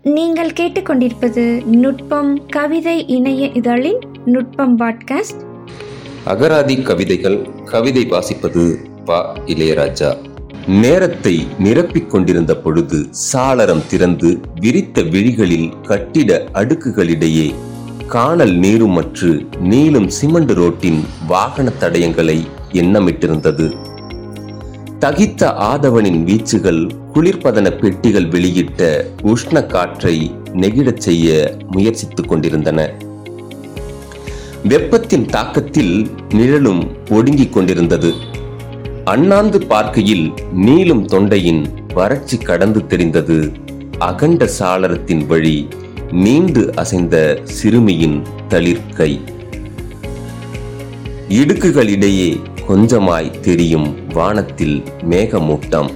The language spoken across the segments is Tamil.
நீங்கள் கேட்டுக்கொண்டிருப்பது நுட்பம் கவிதை இணைய இதழின் நுட்பம் பாட்காஸ்ட் அகராதி கவிதைகள் கவிதை வாசிப்பது ப இளையராஜா நேரத்தை நிரப்பிக் கொண்டிருந்த பொழுது சாளரம் திறந்து விரித்த விழிகளில் கட்டிட அடுக்குகளிடையே காணல் நீருமற்று நீளும் சிமெண்ட் ரோட்டின் வாகன தடயங்களை எண்ணமிட்டிருந்தது தகித்த ஆதவனின் வீச்சுகள் குளிர்பதன பெட்டிகள் வெளியிட்ட உஷ்ண காற்றை நெகிழச் செய்ய முயற்சித்துக் கொண்டிருந்தன வெப்பத்தின் தாக்கத்தில் நிழலும் ஒடுங்கிக் கொண்டிருந்தது அண்ணாந்து பார்க்கையில் நீளும் தொண்டையின் வறட்சி கடந்து தெரிந்தது அகண்ட சாளரத்தின் வழி நீண்டு அசைந்த சிறுமியின் தளிர்கை இடுக்குகளிடையே கொஞ்சமாய் தெரியும் வானத்தில் மேகமூட்டம்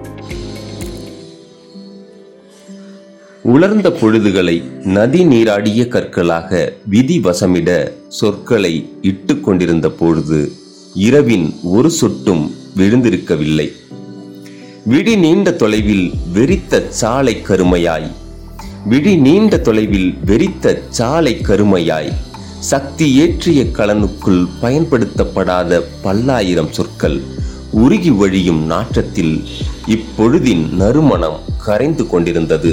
உலர்ந்த பொழுதுகளை நதி நீராடிய கற்களாக விதி வசமிட சொற்களை இட்டு கொண்டிருந்த பொழுது இரவின் ஒரு சொட்டும் விழுந்திருக்கவில்லை விடி நீண்ட தொலைவில் வெறித்த சாலை கருமையாய் விடி நீண்ட தொலைவில் வெறித்த சாலை கருமையாய் சக்தி ஏற்றிய கலனுக்குள் பயன்படுத்தப்படாத பல்லாயிரம் சொற்கள் உருகி வழியும் நாற்றத்தில் இப்பொழுதின் நறுமணம் கரைந்து கொண்டிருந்தது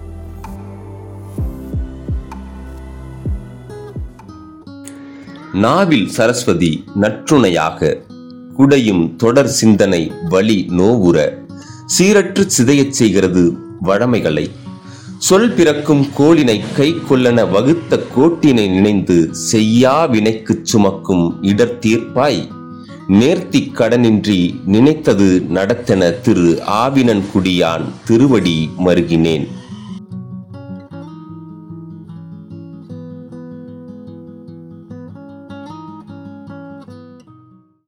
நாவில் சரஸ்வதி நற்றுணையாக குடையும் தொடர் சிந்தனை வழி நோவுற சீரற்று சிதையச் செய்கிறது வழமைகளை சொல் பிறக்கும் கோளினை கை கொள்ளன வகுத்த கோட்டினை நினைந்து செய்யா வினைக்குச் சுமக்கும் இடர் தீர்ப்பாய் நேர்த்தி கடனின்றி நினைத்தது நடத்தன திரு ஆவினன் குடியான் திருவடி மருகினேன்